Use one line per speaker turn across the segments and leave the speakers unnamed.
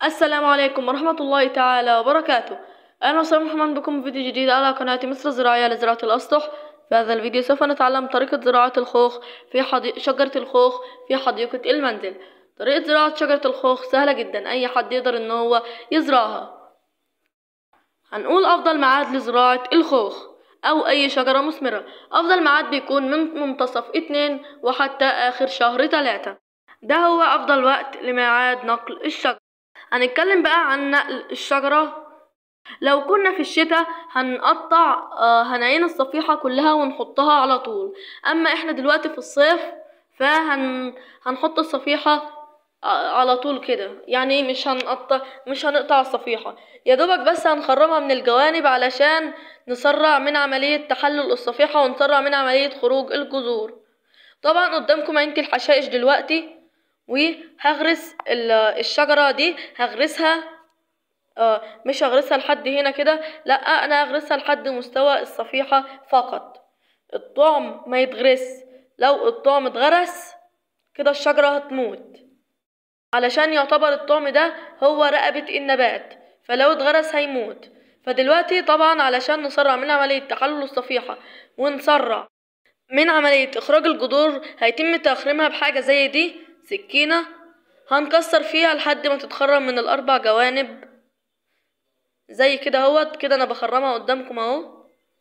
السلام عليكم ورحمة الله تعالى وبركاته أهلا وسهلا مرحبا بكم في فيديو جديد على قناة مصر الزراعية لزراعة الأسطح في هذا الفيديو سوف نتعلم طريقة زراعة الخوخ في حدي... شجرة الخوخ في حديقة المنزل طريقة زراعة شجرة الخوخ سهلة جدا أي حد يقدر إن هو يزرعها هنقول أفضل ميعاد لزراعة الخوخ أو أي شجرة مثمرة أفضل ميعاد بيكون من منتصف اتنين وحتى آخر شهر تلاتة ده هو أفضل وقت لميعاد نقل الشجرة هنتكلم بقى عن نقل الشجرة لو كنا في الشتاء هنقطع آه هنعين الصفيحة كلها ونحطها على طول أما إحنا دلوقتي في الصيف فهن هنحط الصفيحة على طول كده يعني مش هنقطع مش هنقطع الصفيحة يا دوبك بس هنخرمها من الجوانب علشان نسرع من عملية تحلل الصفيحة ونسرع من عملية خروج الجذور طبعا قدامكم عينة الحشائش دلوقتي وهغرس الشجرة دي هغرسها آه مش هغرسها لحد هنا كده لا انا هغرسها لحد مستوى الصفيحة فقط الطعم ما يتغرس لو الطعم اتغرس كده الشجرة هتموت علشان يعتبر الطعم ده هو رقبة النبات فلو اتغرس هيموت فدلوقتي طبعا علشان نسرع من عملية تحلل الصفيحة ونسرع من عملية إخراج الجذور هيتم تخريمها بحاجة زي دي سكينة هنكسر فيها لحد ما تتخرم من الأربع جوانب زي كده اهوت كده أنا بخرمها قدامكم أهو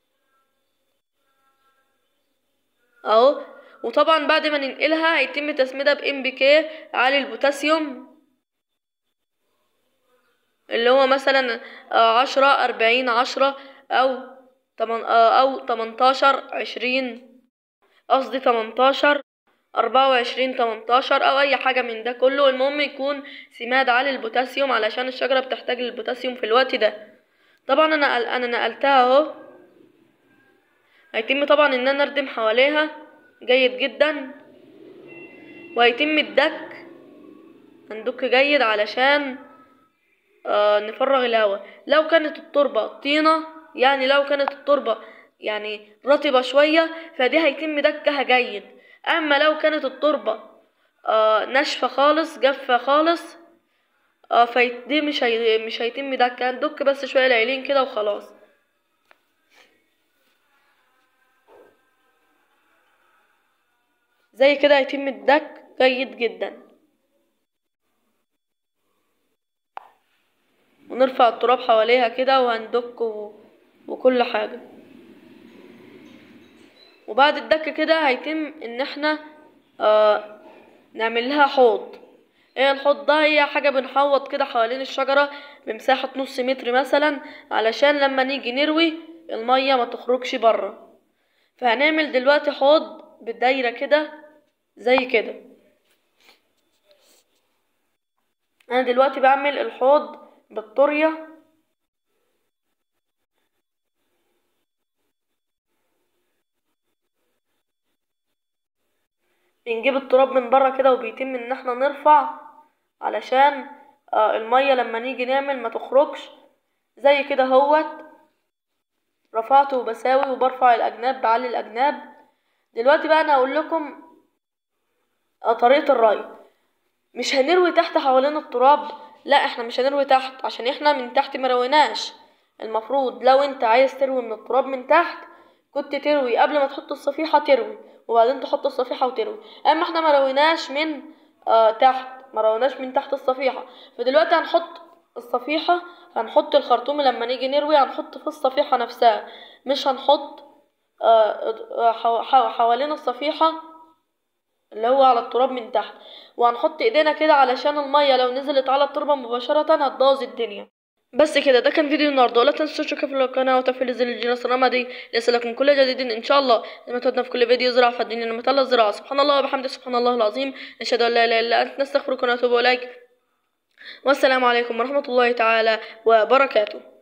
أهو وطبعا بعد ما ننقلها هيتم تسميدها بام بي كي عالي البوتاسيوم اللي هو مثلا عشرة أربعين عشرة أو تمن أو تمنتاشر عشرين قصدي تمنتاشر أربعة وعشرين تمنتاشر أو أي حاجة من ده كله المهم يكون سماد عالي البوتاسيوم علشان الشجرة بتحتاج للبوتاسيوم في الوقت ده طبعا أنا أنا نقلتها أهو هيتم طبعا إن أنا أردم حواليها جيد جدا وهيتم الدك هندك جيد علشان آه نفرغ الهواء لو كانت التربة طينة يعني لو كانت التربة يعني رطبة شوية فدي هيتم دكها جيد اما لو كانت التربة آه ناشفة خالص جافة خالص آه فدي مش هي مش هيتم دكها هندك بس شوية العيلين كده وخلاص زي كده هيتم الدك جيد جدا ونرفع التراب حواليها كده وهندك و... وكل حاجة وبعد الدك كده هيتم ان احنا آه نعمل لها حوض ايه الحوض ده هي حاجة بنحوط كده حوالين الشجرة بمساحة نص متر مثلا علشان لما نيجي نروي المية ما تخرجش برا فهنعمل دلوقتي حوض بالدايرة كده زي كده انا دلوقتي بعمل الحوض بالطرية بنجيب التراب من برا كده وبيتم ان احنا نرفع علشان آه المية لما نيجي نعمل ما تخرجش زي كده هوت رفعته وبساوي وبرفع الاجناب بعلي الاجناب دلوقتي بقى انا هقول لكم طريقة الري مش هنروي تحت حوالين التراب لا احنا مش هنروي تحت عشان احنا من تحت مرويناش المفروض لو انت عايز تروي من التراب من تحت كنت تروي قبل ما تحط الصفيحة تروي وبعدين تحط الصفيحة وتروي اما احنا مرويناش من آه تحت مرويناش من تحت الصفيحة فدلوقتي هنحط الصفيحة هنحط الخرطوم لما نيجي نروي هنحط في الصفيحة نفسها مش هنحط آه حوالين الصفيحة اللي هو على التراب من تحت وهنحط ايدينا كده علشان المية لو نزلت على التربة مباشرة هتبوظ الدنيا بس كده ده كان فيديو النهارده ولا تنسوا تشتركوا في القناه وتفعيل زر الجرس الرمادي ليصلكم كل جديد ان شاء الله لما تودنا في كل فيديو زراعه فالدنيا لما تلا الزراعه سبحان الله وبحمده سبحان الله العظيم نشهد ان لا اله الا انت نستغفرك ونتوب اليك والسلام عليكم ورحمه الله تعالى وبركاته